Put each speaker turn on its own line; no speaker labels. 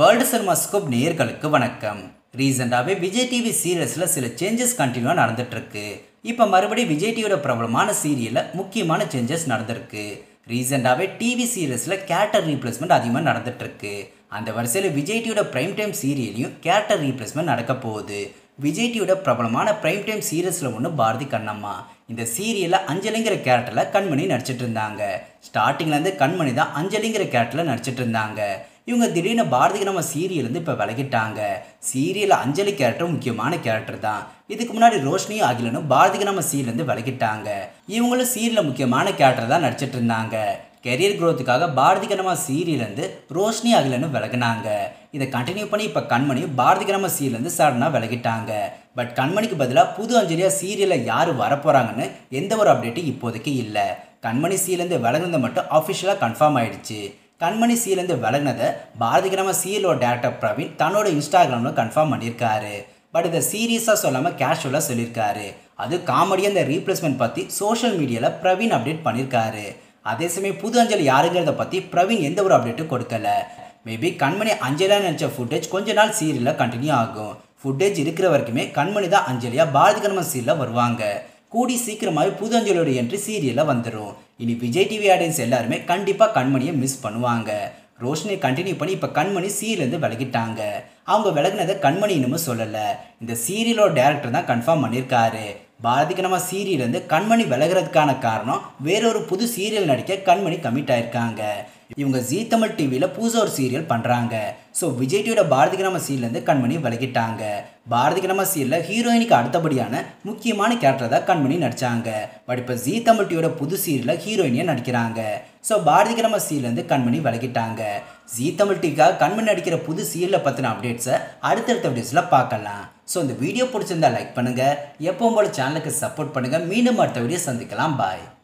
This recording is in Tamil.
வேர்ல்டு சினிமாஸ்கோப் நேயர்களுக்கு வணக்கம் ரீசெண்டாகவே விஜய் டிவி சீரியல்ஸில் சில சேஞ்சஸ் கண்டினியூவாக நடந்துட்டுருக்கு இப்போ மறுபடியும் விஜய் டிவியோட பிரபலமான சீரியலில் முக்கியமான சேஞ்சஸ் நடந்திருக்கு ரீசெண்டாகவே டிவி சீரியல்ஸில் கேரக்டர் ரீப்ளேஸ்மெண்ட் அதிகமாக நடந்துட்டுருக்கு அந்த வரிசையில் விஜய் டிவியோட ப்ரைம் டைம் சீரியலையும் கேரக்டர் ரீப்ளேஸ்மெண்ட் நடக்க போகுது விஜய் டிவியோட பிரபலமான ப்ரைம் டைம் சீரியல்ஸில் ஒன்று பாரதி கண்ணம்மா இந்த சீரியலில் அஞ்சலிங்கிற கேரக்டரில் கண்மணி நடிச்சிட்டு இருந்தாங்க ஸ்டார்டிங்லேருந்து கண்மணி தான் அஞ்சலிங்கிற கேரக்டரில் நடிச்சிட்டு இருந்தாங்க இவங்க திடீர்னு பாரதி நம்ம சீரியல்லேருந்து இப்போ விலகிட்டாங்க சீரியலில் அஞ்சலி கேரக்டர் முக்கியமான கேரக்டர் தான் இதுக்கு முன்னாடி ரோஷினியும் அகிலனும் பாரதிக்கு நம்ம சீரியல்லேருந்து விலகிட்டாங்க இவங்களும் சீரியலில் முக்கியமான கேரக்டர் தான் நடிச்சிட்டு இருந்தாங்க கெரியர் க்ரோத்துக்காக பாரதி கனமா சீரியலேருந்து ரோஷினி அகிலனும் விலகினாங்க இதை கண்டினியூ பண்ணி இப்போ கண்மணி பாரதி கனமா சீரியலேருந்து சடனாக விலகிட்டாங்க பட் கண்மணிக்கு பதிலாக புது அஞ்சலியாக சீரியலில் யார் வரப்போகிறாங்கன்னு எந்த ஒரு அப்டேட்டும் இப்போதைக்கு இல்லை கண்மணி சீரியலேருந்து விலகுனது மட்டும் அஃபிஷியலாக கன்ஃபார்ம் ஆயிடுச்சு கண்மணி சீலேருந்து விலகினதை பாரதி கிராம சீரியலோட டேரக்டர் பிரவீன் தன்னோட இன்ஸ்டாகிராமில் கன்ஃபார்ம் பண்ணியிருக்காரு பட் இதை சீரியஸாக சொல்லாமல் கேஷுவலாக சொல்லியிருக்காரு அது காமெடியாக இந்த ரீப்ளேஸ்மெண்ட் பற்றி சோஷியல் மீடியாவில் பிரவீன் அப்டேட் பண்ணியிருக்காரு அதே சமயம் புது அஞ்சலி யாருங்கிறத பற்றி பிரவீன் எந்த ஒரு அப்டேட்டும் கொடுக்கல மேபி கண்மணி அஞ்சலியாக நினச்ச ஃபுட்டேஜ் கொஞ்ச நாள் சீரியலில் கண்டினியூ ஆகும் ஃபுட்டேஜ் இருக்கிற வரைக்குமே கண்மணி தான் அஞ்சலியாக பாரதி கனம சீரியலில் வருவாங்க கூடி சீக்கிரமாகவே புது அஞ்சலியோட என்ட்ரி சீரியலில் வந்துடும் இனி விஜய் டிவி ஆடியன்ஸ் எல்லாருமே கண்டிப்பாக கண்மணியை மிஸ் பண்ணுவாங்க ரோஷினி கண்டினியூ பண்ணி இப்போ கண்மணி சீரியலேருந்து விலகிட்டாங்க அவங்க விலகினதை கண்மணி இன்னமும் சொல்லலை இந்த சீரியலோட டேரக்டர் தான் கன்ஃபார்ம் பண்ணியிருக்காரு பாரதிக்கு நம்ம சீரியலேருந்து கண்மணி விலகிறதுக்கான காரணம் வேறொரு புது சீரியல் நடிக்க கண்மணி கமிட் ஆயிருக்காங்க இவங்க ஜீ தமிழ் டிவியில் புதுசாக ஒரு சீரியல் பண்ணுறாங்க ஸோ விஜய் டிவியோட பாரதி கிராம சீரியலேருந்து கண்மணி விலகிட்டாங்க பாரதி கிராம சீரியலில் ஹீரோயினுக்கு அடுத்தபடியான முக்கியமான கேரக்டர் தான் கண்மணி நடித்தாங்க பட் இப்போ ஜீ தமிழ் டிவியோட புது சீரியலில் ஹீரோயினியாக நடிக்கிறாங்க ஸோ பாரதி கிராம சீரியலேருந்து கண்மணி விலகிட்டாங்க ஜீ தமிழ் டிவிக்காக கண்மணி நடிக்கிற புது சீரியலை பற்றின அப்டேட்ஸை அடுத்தடுத்த வீடியோஸில் பார்க்கலாம் ஸோ இந்த வீடியோ பிடிச்சிருந்தா லைக் பண்ணுங்கள் எப்பவும் போல சேனலுக்கு சப்போர்ட் பண்ணுங்கள் மீண்டும் அடுத்த வீடியோ சந்திக்கலாம் பாய்